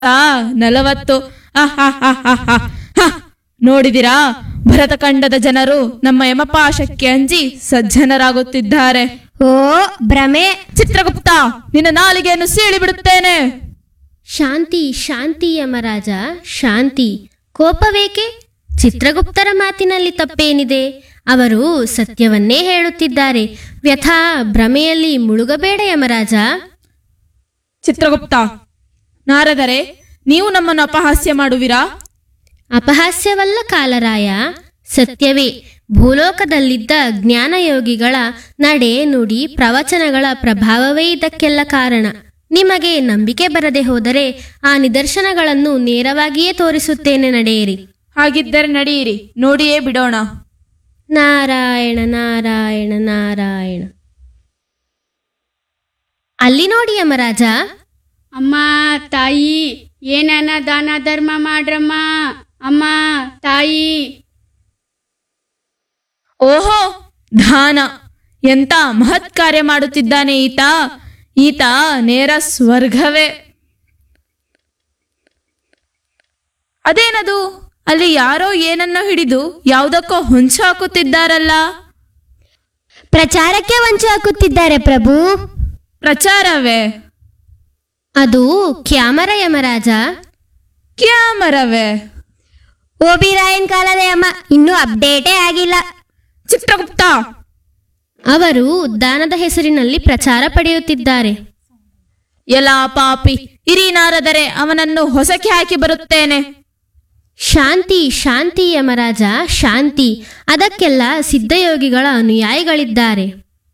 ಆ ನಲವತ್ತು ಅಹ್ ನೋಡಿದಿರಾ ಭರತಖಂಡದ ಜನರು ನಮ್ಮ ಯಮಪಾಶಕ್ಕೆ ಅಂಜಿ ಸಜ್ಜನರಾಗುತ್ತಿದ್ದಾರೆ ಓ ಭ್ರಮೆ ಚಿತ್ರಗುಪ್ತ ನಿನ್ನ ನಾಲಿಗೆಯನ್ನು ಸೀಳಿ ಬಿಡುತ್ತೇನೆ ಶಾಂತಿ ಶಾಂತಿ ಯಮರಾಜ ಶಾಂತಿ ಕೋಪವೇಕೆ ಚಿತ್ರಗುಪ್ತರ ಮಾತಿನಲ್ಲಿ ತಪ್ಪೇನಿದೆ ಅವರು ಸತ್ಯವನ್ನೇ ಹೇಳುತ್ತಿದ್ದಾರೆ ವ್ಯಥಾ ಭ್ರಮೆಯಲ್ಲಿ ಮುಳುಗಬೇಡ ಯಮರಾಜ ಚಿತ್ರಗುಪ್ತ ನಾರದರೆ ನೀವು ನಮ್ಮನ್ನು ಅಪಹಾಸ್ಯ ಮಾಡುವಿರಾ ಅಪಹಾಸ್ಯವಲ್ಲ ಕಾಲರಾಯ ಸತ್ಯವೇ ಭೂಲೋಕದಲ್ಲಿದ್ದ ಜ್ಞಾನಯೋಗಿಗಳ ನಡೆ ನುಡಿ ಪ್ರವಚನಗಳ ಪ್ರಭಾವವೇ ಇದಕ್ಕೆಲ್ಲ ಕಾರಣ ನಿಮಗೆ ನಂಬಿಕೆ ಬರದೆ ಹೋದರೆ ಆ ನಿದರ್ಶನಗಳನ್ನು ನೇರವಾಗಿಯೇ ತೋರಿಸುತ್ತೇನೆ ನಡೆಯಿರಿ ಹಾಗಿದ್ದರೆ ನಡೆಯಿರಿ ನೋಡಿಯೇ ಬಿಡೋಣ ನಾರಾಯಣ ನಾರಾಯಣ ನಾರಾಯಣ ಅಲ್ಲಿ ನೋಡಿ ಯಮರಾಜ ಅಮ್ಮ ತಾಯಿ ಏನನ ದಾನ ಧರ್ಮ ಮಾಡ್ರಮ್ಮ ಅಮ್ಮ ತಾಯಿ ಓಹೋ ದಾನ ಎಂತ ಮಹತ್ ಕಾರ್ಯ ಮಾಡುತ್ತಿದ್ದಾನೆ ಈತ ಈತ ನೇರ ಸ್ವರ್ಗವೇ ಅದೇನದು ಅಲ್ಲಿ ಯಾರೋ ಏನನ್ನೋ ಹಿಡಿದು ಯಾವುದಕ್ಕೋ ಹೊಂಚು ಹಾಕುತ್ತಿದ್ದಾರಲ್ಲ ಪ್ರಚಾರಕ್ಕೆ ವಂಚು ಹಾಕುತ್ತಿದ್ದಾರೆ ಪ್ರಭು ಪ್ರಚಾರವೇ ಅದು ಕ್ಯಾಮರ ಯಮರಾಜ ಕ್ಯಾಮರವೇ ಓಬಿರಾಯನ್ ಕಾಲದ ಯಮ ಇನ್ನೂ ಅಪ್ಡೇಟೇ ಆಗಿಲ್ಲ ಚಿತ್ರಗುಪ್ತ ಅವರು ದಾನದ ಹೆಸರಿನಲ್ಲಿ ಪ್ರಚಾರ ಪಡೆಯುತ್ತಿದ್ದಾರೆ ಎಲ್ಲ ಪಾಪಿ ಇರಿ ನಾರದರೆ ಅವನನ್ನು ಹೊಸಕ್ಕೆ ಹಾಕಿ ಬರುತ್ತೇನೆ ಶಾಂತಿ ಶಾಂತಿ ಯಮರಾಜ ಶಾಂತಿ ಅದಕ್ಕೆಲ್ಲ ಸಿದ್ಧಯೋಗಿಗಳ ಅನುಯಾಯಿಗಳಿದ್ದಾರೆ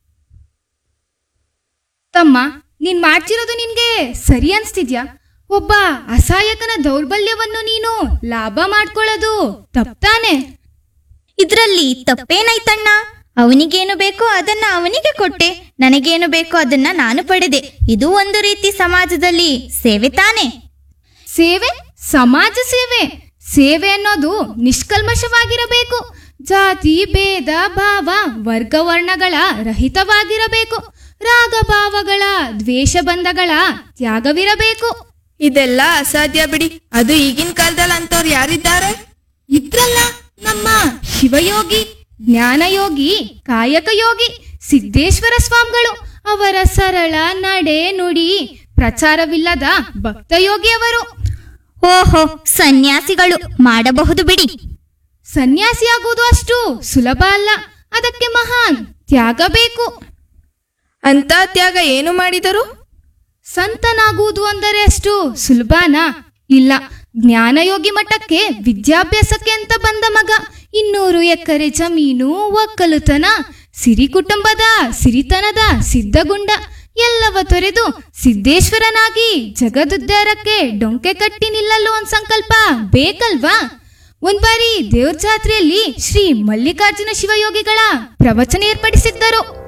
ತಮ್ಮ ನೀನ್ ಮಾಡ್ತಿರೋದು ನಿನ್ಗೆ ಸರಿ ಅನ್ಸ್ತಿದ್ಯಾ ಒಬ್ಬ ಅಸಹಾಯಕನ ದೌರ್ಬಲ್ಯವನ್ನು ನೀನು ಲಾಭ ಮಾಡ್ಕೊಳ್ಳೋದು ತಪ್ತಾನೆ ಇದ್ರಲ್ಲಿ ತಪ್ಪೇನಾಯ್ತಣ್ಣ ಅವನಿಗೇನು ಬೇಕೋ ಅದನ್ನ ಅವನಿಗೆ ಕೊಟ್ಟೆ ನನಗೇನು ಬೇಕೋ ಅದನ್ನ ನಾನು ಪಡೆದೆ ಇದು ಒಂದು ರೀತಿ ಸಮಾಜದಲ್ಲಿ ಸೇವೆ ತಾನೆ ಸೇವೆ ಸಮಾಜ ಸೇವೆ ಸೇವೆ ಅನ್ನೋದು ನಿಷ್ಕಲ್ಮಶವಾಗಿರಬೇಕು ಜಾತಿ ಭೇದ ಭಾವ ವರ್ಗ ವರ್ಣಗಳ ರಹಿತವಾಗಿರಬೇಕು ರಾಗ ಭಾವಗಳ ದ್ವೇಷ ಬಂಧಗಳ ತ್ಯಾಗವಿರಬೇಕು ಇದೆಲ್ಲ ಅಸಾಧ್ಯ ಬಿಡಿ ಅದು ಈಗಿನ ಕಾಲದಲ್ಲಿ ಅಂತವ್ರು ಯಾರಿದ್ದಾರೆ ಇದ್ರಲ್ಲ ನಮ್ಮ ಶಿವಯೋಗಿ ಜ್ಞಾನಯೋಗಿ ಕಾಯಕ ಯೋಗಿ ಸಿದ್ದೇಶ್ವರ ಸ್ವಾಮಿಗಳು ಅವರ ಸರಳ ನಡೆ ನುಡಿ ಪ್ರಚಾರವಿಲ್ಲದ ಭಕ್ತಯೋಗಿ ಅವರು ಓಹೋ ಸನ್ಯಾಸಿಗಳು ಮಾಡಬಹುದು ಬಿಡಿ ಸನ್ಯಾಸಿಯಾಗುವುದು ಅಷ್ಟು ಸುಲಭ ಅಲ್ಲ ಅದಕ್ಕೆ ಮಹಾನ್ ತ್ಯಾಗ ಬೇಕು ಅಂತ ತ್ಯಾಗ ಏನು ಮಾಡಿದರು ಸಂತನಾಗುವುದು ಅಂದರೆ ಅಷ್ಟು ಸುಲಭನಾ ಇಲ್ಲ ಜ್ಞಾನಯೋಗಿ ಮಠಕ್ಕೆ ವಿದ್ಯಾಭ್ಯಾಸಕ್ಕೆ ಅಂತ ಬಂದ ಮಗ ಇನ್ನೂರು ಎಕರೆ ಜಮೀನು ಒಕ್ಕಲುತನ ಸಿರಿ ಕುಟುಂಬದ ಸಿರಿತನದ ಸಿದ್ಧಗುಂಡ ಎಲ್ಲವ ತೊರೆದು ಸಿದ್ದೇಶ್ವರನಾಗಿ ಜಗದುದ್ಧಾರಕ್ಕೆ ಡೊಂಕೆ ಕಟ್ಟಿ ನಿಲ್ಲಲು ಒಂದ್ ಸಂಕಲ್ಪ ಬೇಕಲ್ವಾ ಒಂದ್ ಬಾರಿ ದೇವ್ರ ಜಾತ್ರೆಯಲ್ಲಿ ಶ್ರೀ ಮಲ್ಲಿಕಾರ್ಜುನ ಶಿವಯೋಗಿಗಳ ಪ್ರವಚನ ಏರ್ಪಡಿಸಿದ್ದರು